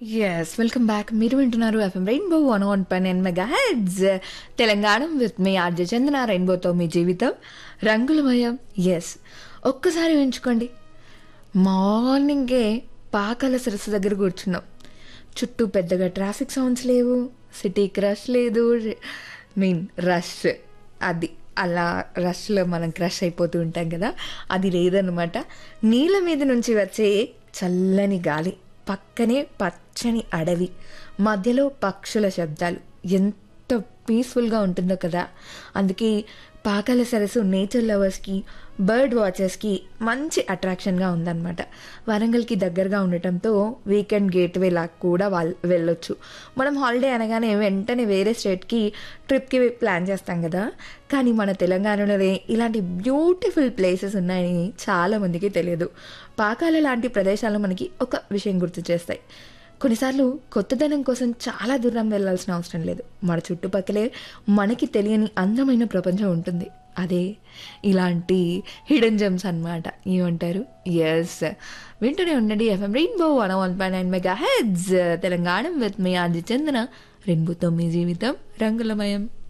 yes welcome back మీరు వింటున్నారు FM Rainbow one one పైన్ ఎన్ మెగా హెడ్స్ తెలంగాణ విత్ మీ ఆర్జ చందన రెయిన్బోతో మీ జీవితం రంగులమయం ఎస్ ఒక్కసారి ఎంచుకోండి మార్నింగే పాకాల సరస్సు దగ్గర కూర్చున్నాం చుట్టూ పెద్దగా ట్రాఫిక్ సౌండ్స్ లేవు సిటీ క్రష్ లేదు మీన్ రష్ అది అలా రష్లో మనం క్రష్ అయిపోతూ ఉంటాం కదా అది లేదనమాట నీళ్ళ మీద నుంచి వచ్చే చల్లని గాలి పక్కనే పచ్చని అడవి మధ్యలో పక్షుల శబ్దాలు ఎంత పీస్ఫుల్గా ఉంటుందో కదా అందుకే పాకాల సరస్సు నేచర్ లవర్స్కి బర్డ్ వాచర్స్కి మంచి అట్రాక్షన్గా ఉందన్నమాట వరంగల్కి దగ్గరగా ఉండటంతో వీకెండ్ గేట్వే లాగా కూడా వాళ్ళ వెళ్ళొచ్చు మనం హాలిడే అనగానే వెంటనే వేరే స్టేట్కి ట్రిప్కి ప్లాన్ చేస్తాం కదా కానీ మన తెలంగాణలోనే ఇలాంటి బ్యూటిఫుల్ ప్లేసెస్ ఉన్నాయని చాలామందికి తెలియదు పాకాల లాంటి ప్రదేశాలు మనకి ఒక విషయం గుర్తు చేస్తాయి కొన్నిసార్లు కొత్తదనం కోసం చాలా దూరం వెళ్ళాల్సిన అవసరం లేదు మన చుట్టుపక్కలే మనకి తెలియని అందమైన ప్రపంచం ఉంటుంది అదే ఇలాంటి హిడెన్ జెమ్స్ అనమాట ఏమంటారు ఎస్ వింటూనే ఉండండి FM Rainbow one one point nine megahertz Telangana with మీ ఆది చందన రెయిన్బోతో మీ జీవితం రంగులమయం